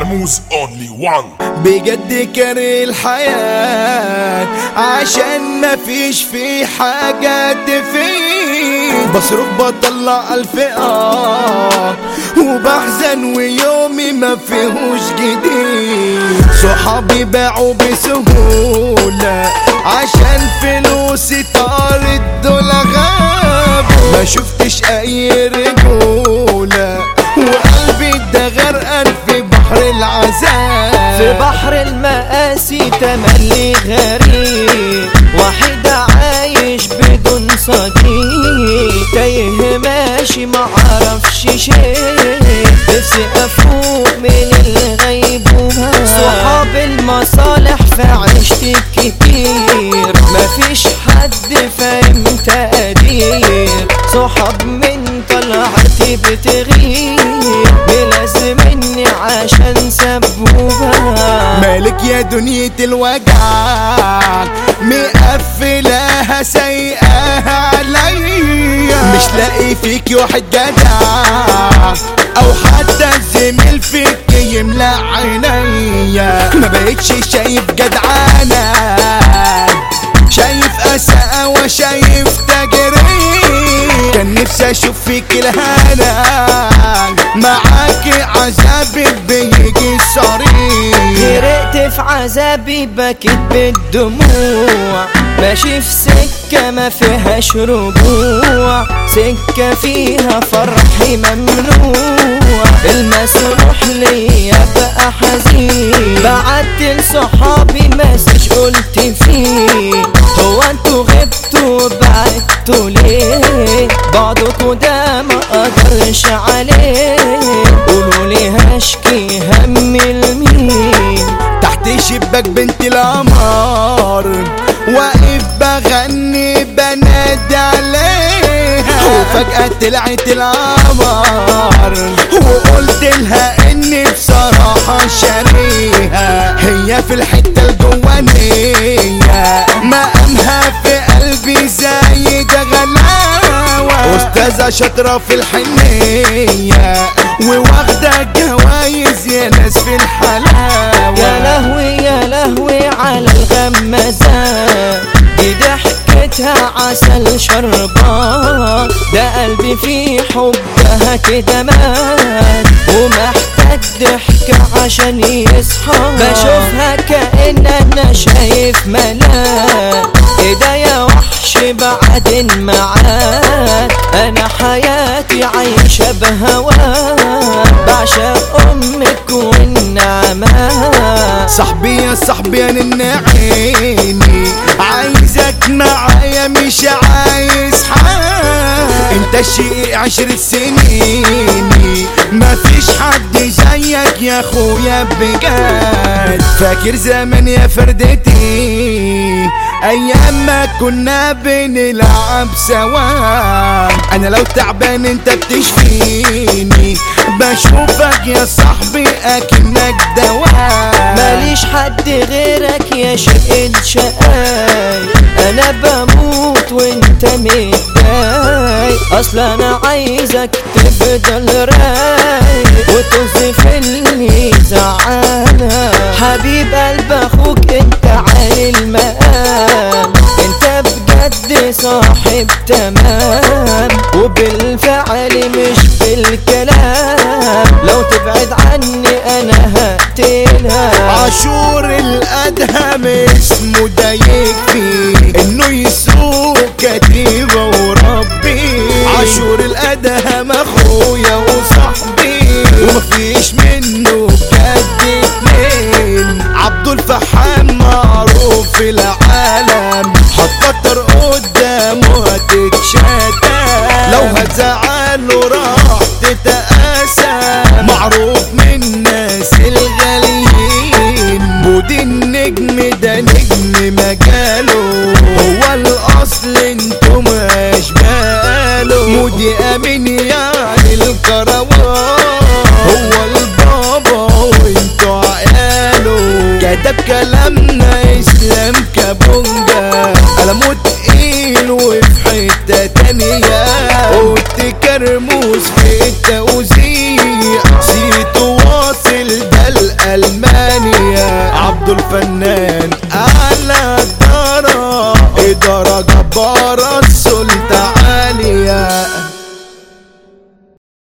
كرموز اونلي وان بجد كاره الحياة عشان مفيش في حاجة تفيد بصرخ بطلع ألف آه وبحزن ويومي ما فيهوش جديد صحابي باعوا بسهولة عشان فلوسي طارت دول غابوا ما شفتش أي رجولة وقلبي ده غرقان في بحر العذاب في بحر المآسي تملي غريب واحد عايش بدون صديق تايه ماشي معرفش شيء نفسي افوق من الغيبوبة صحاب المصالح في عشت كتير مفيش حد فاهم تقدير صحاب من طلعتي بتغير بلازمني عشان سبوبة مالك يا دنيا الوجع مقفلها سايقاها عليا مش لاقي فيك واحد جدع او حتى زميل فيك يملى عينيا ما بقتش شايف جدعانة شايف أساءة وشايف تجريح كان نفسي اشوف فيك الهنا معاكي عذابي بيجي صريح غرقت في عذابي بكيت بالدموع ماشي في سكة ما فيهاش رجوع سكة فيها فرحي ممنوع المسموح ليا بقى حزين بعت لصحابي مسج قلت فيه هو انتوا غبتوا بعدتوا ليه بعضكوا ده ما اقدرش عليه قولوا لي هشكي همي لمين تحت شباك بنت القمر واقف بغني بنادي عليها وفجأة طلعت القمر وقلت لها اني بصراحة شاريها هي في الحتة الجوانية مقامها في قلبي زي ده غلاوة أستاذة شاطرة في الحنية وواخدة جوايز يا ناس في الحلاوة يا لهوي يا لهوي على الغمازات دي ضحكتها عسل شربان ده قلبي في حبها كده مات ومحتاج ضحكة عشان يصحى بشوفها كأن انا شايف ملاك ايديا وحش بعدين معاك انا حياتي عايشة بهواك بعشق امك والنعمات صاحبي يا صاحبي يا نن عيني عايزك معايا مش عايز حاجة انت الشقيق عشر سنين مفيش حد زيك يا اخويا بجد فاكر زمان يا فردتي ايام ما كنا بنلعب سوا انا لو تعبان انت بتشفيني بشوفك يا صاحبي اكنك دواء ماليش حد غيرك يا شقي الشقاي انا بموت وانت متضايق اصل انا عايزك تفضل رايق وتوصف اللي زعلك حبيب قلب اخوك انت عالي المقام انت بجد صاحب تمام وبالفعل مش بالكلام لو تبعد عني انا هقتلها عاشور الادهم اسمه ده يكفي انه يسوق كتيبه وربي عاشور الادهم اخويا وصاحبي ومفيش منه بجد اتنين عبد الفحام معروف في العالم هتكتر قدامه هتتشتى لو هتزعله راح تتقاسى معروف من الناس الغاليين بودي النجم ده نجم مجاله هو الاصل انتو مش باله مودي امين يعني الكروان هو البابا وانتو عياله كتب كلامنا اسلام كابونجا قلمه تقيل وفي حتة تانية قلت كرموس في التوزيع سيرته واصل ده عبده الفنان اعلى الدارة ادارة جبارة